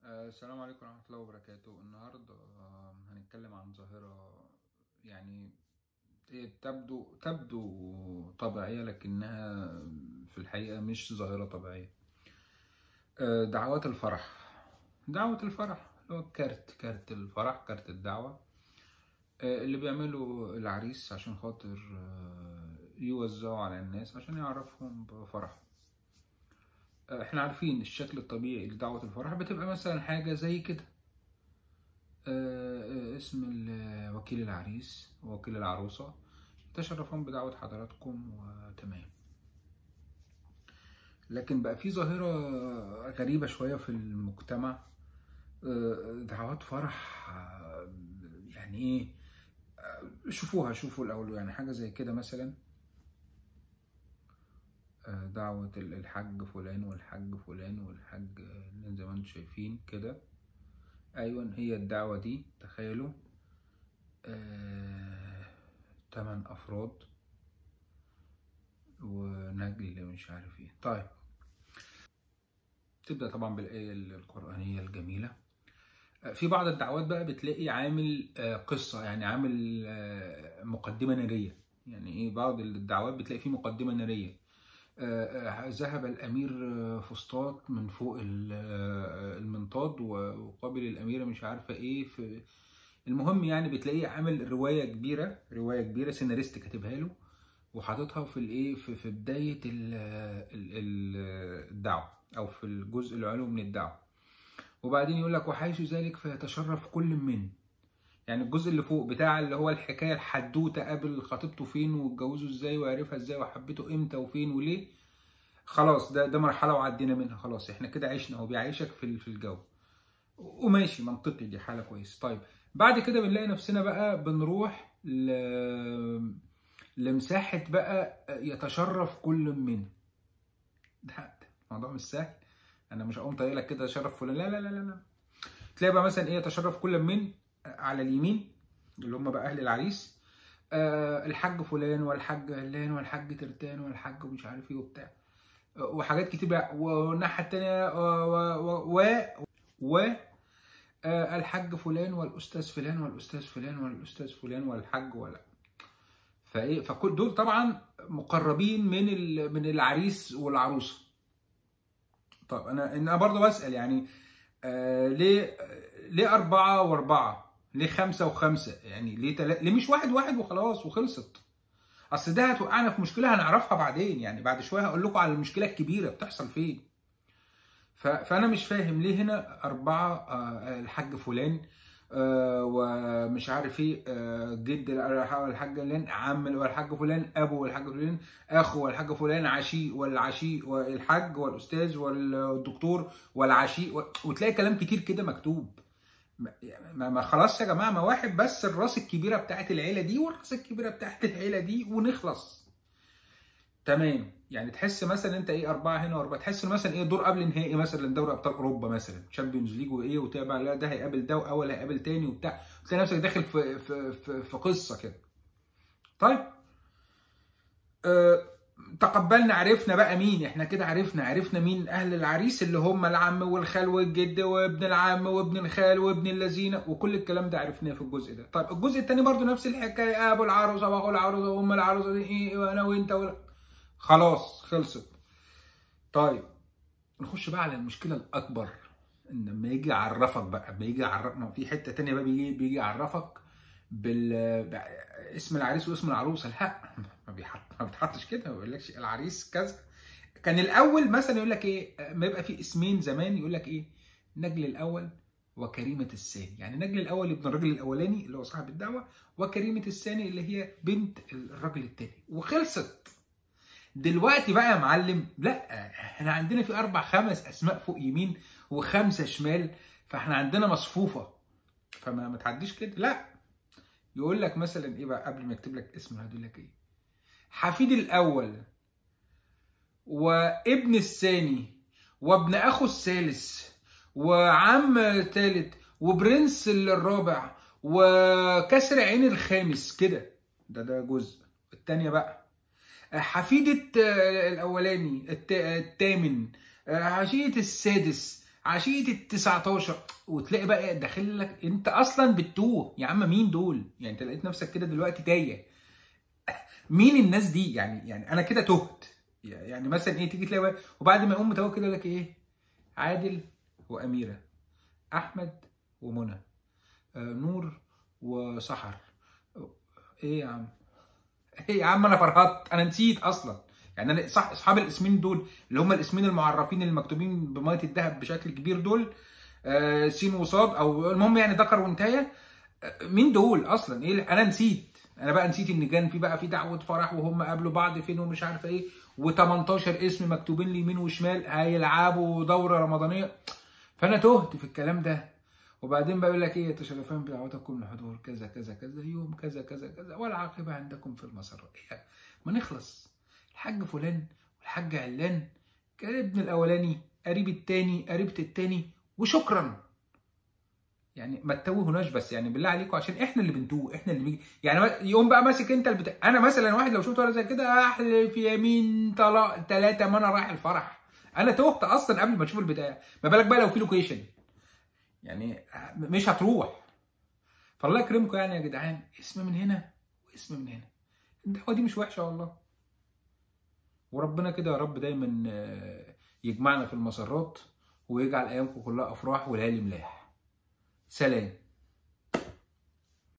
السلام عليكم ورحمة الله وبركاته النهاردة آه، هنتكلم عن ظاهرة يعني هي تبدو تبدو طبيعية لكنها في الحقيقة مش ظاهرة طبيعية آه، دعوات الفرح دعوة الفرح اللي هو الكارت كارت الفرح كارت الدعوة آه، اللي بيعمله العريس عشان خاطر آه، يوزعه على الناس عشان يعرفهم بفرحه احنا عارفين الشكل الطبيعي لدعوة الفرح بتبقى مثلا حاجة زي كده آه، آه، اسم ال- وكيل العريس ووكيل العروسة تشرفهم بدعوة حضراتكم وتمام لكن بقى في ظاهرة غريبة شوية في المجتمع آه، دعوات فرح آه، يعني ايه آه، شوفوها شوفوا الأول يعني حاجة زي كده مثلا آه، دعوة ال- الحاج فلان والحاج فلان والحاج آه، زي ما انتم شايفين كده ايوه هي الدعوة دي تخيلوا آه، تمن افراد ونجل مش عارف ايه طيب تبدأ طبعا بالآية القرآنية الجميلة آه، في بعض الدعوات بقى بتلاقي عامل آه، قصة يعني عامل آه، مقدمة نارية يعني ايه بعض الدعوات بتلاقي فيه مقدمة نارية آه، آه، ذهب الأمير آه، فسطاط من فوق ال- آه، المنطاد وقابل الأميرة مش عارفة إيه في المهم يعني بتلاقيه عامل رواية كبيرة رواية كبيرة سيناريست كاتبها له وحاططها في الإيه في في بداية ال- ال- ال- الدعوة أو في الجزء العلوي من الدعوة وبعدين يقول لك وحيث ذلك فيتشرف كل من يعني الجزء اللي فوق بتاع اللي هو الحكايه الحدوته قابل خطيبته فين واتجوزوا ازاي وعرفها ازاي وحبته امتى وفين وليه خلاص ده ده مرحله وعدينا منها خلاص احنا كده عشنا هو بيعيشك في ال- في الجو وماشي منطقي دي حاله كويس طيب بعد كده بنلاقي نفسنا بقى بنروح ل... لمساحه بقى يتشرف كل من ده ده الموضوع مش سهل انا مش هقوم طايق لك كده شرف فلان لا لا لا لا لا تلاقي بقى مثلا ايه يتشرف كل من على اليمين اللي هم بقى اهل العريس آه الحاج فلان والحاج علان والحاج ترتان والحاج مش عارف ايه وبتاع آه، وحاجات كتير بقى والناحيه التانيه آه، و و و, و آه، الحاج فلان والاستاذ فلان والاستاذ فلان والاستاذ فلان والحاج ولا فايه فكل دول طبعا مقربين من ال- من العريس والعروسه طب انا انا برضه بسال يعني آه ليه ليه أربعة وأربعة؟ ليه خمسة وخمسة؟ يعني ليه تلا... ليه مش واحد واحد وخلاص وخلصت؟ أصل ده هتوقعنا في مشكلة هنعرفها بعدين يعني بعد شوية هقول لكم على المشكلة الكبيرة بتحصل فين. ف... فأنا مش فاهم ليه هنا أربعة آه الحاج فلان آه ومش عارف ايه آه جد الحاج فلان عم والحاج فلان ابو والحاج فلان اخو والحاج فلان عشيق والعشيق والحاج والاستاذ والدكتور والعشيق و... وتلاقي كلام كتير كده مكتوب ما- ما, ما خلاص يا جماعه ما واحد بس الراس الكبيره بتاعت العيله دي والراس الكبيره بتاعت العيله دي ونخلص تمام يعني تحس مثلا انت ايه اربعه هنا واربعه تحس مثلا ايه دور قبل نهائي مثلا دوري ابطال اوروبا مثلا تشامبيونز ليج وايه وتابع لا ده هيقابل ده واول هيقابل تاني وبتاع تلاقي نفسك داخل في في في, في قصه كده طيب أه تقبلنا عرفنا بقى مين احنا كده عرفنا عرفنا مين اهل العريس اللي هم العم والخال والجد وابن العم وابن الخال وابن اللذينه وكل الكلام ده عرفناه في الجزء ده طيب الجزء الثاني برضو نفس الحكايه ابو العروسه واخو العروسه وام العروسه دي ايه وانا وانت ولا خلاص خلصت طيب نخش بقى على المشكله الاكبر ان لما يجي يعرفك بقى لما يجي يعرف ما في حته تانية بقى بيجي بيجي يعرفك بال اسم العريس واسم العروسه لا ما بيحط ما بيتحطش كده ما بيقولكش العريس كذا كان الاول مثلا يقول لك ايه ما يبقى في اسمين زمان يقول لك ايه نجل الاول وكريمه الثاني يعني نجل الاول ابن الراجل الاولاني اللي هو صاحب الدعوه وكريمه الثاني اللي هي بنت الراجل الثاني وخلصت دلوقتي بقى يا معلم لا احنا عندنا في اربع خمس اسماء فوق يمين وخمسه شمال فاحنا عندنا مصفوفه فما ما تعديش كده لا يقول لك مثلا ايه بقى قبل ما يكتب لك اسم هيقول لك ايه حفيد الاول وابن الثاني وابن اخو الثالث وعم ثالث وبرنس الرابع وكسر عين الخامس كده ده ده جزء الثانيه بقى حفيدة آه، الأولاني الت- الثامن آه، عشية السادس عشيه ال 19 وتلاقي بقى إيه داخل لك انت اصلا بتتوه يا عم مين دول يعني انت لقيت نفسك كده دلوقتي تايه مين الناس دي يعني يعني انا كده تهت يعني مثلا ايه تيجي تلاقي بقى- وبعد ما يقوم متوه كده يقول لك ايه عادل واميره احمد ومنى آه نور وسحر ايه يا عم ايه يا عم انا فرهطت انا نسيت اصلا يعني انا صح اصحاب الاسمين دول اللي هم الاسمين المعرفين اللي مكتوبين بميه الذهب بشكل كبير دول آه سين وصاد او المهم يعني ذكر وانتهى آه، مين دول اصلا ايه انا نسيت انا بقى نسيت ان كان في بقى في دعوه فرح وهم قابلوا بعض فين ومش عارفه ايه و18 اسم مكتوبين لي يمين وشمال هيلعبوا دوره رمضانيه فانا تهت في الكلام ده وبعدين بقى يقول لك ايه يتشرفان بدعوتكم لحضور كذا كذا كذا يوم كذا كذا كذا والعاقبه عندكم في المسار إيه؟ ما نخلص الحاج فلان والحاج علان كان ابن الاولاني قريب التاني قريبه التاني وشكرا يعني ما تتوهوناش بس يعني بالله عليكم عشان احنا اللي بنتوه احنا اللي بيجي يعني ما- يقوم بقى ماسك انت البتاع انا مثلا واحد لو شفت ورقه زي كده احلف يمين طلاق ثلاثه ما انا رايح الفرح انا تهت اصلا قبل ما اشوف البتاع ما بالك بقى لو في لوكيشن يعني مش هتروح فالله يكرمكم يعني يا جدعان اسم من هنا واسم من هنا الدعوه دي مش وحشه والله وربنا كده يا رب دايما آه، يجمعنا في المسرات ويجعل ايامكم كلها افراح وليالي ملاح سلام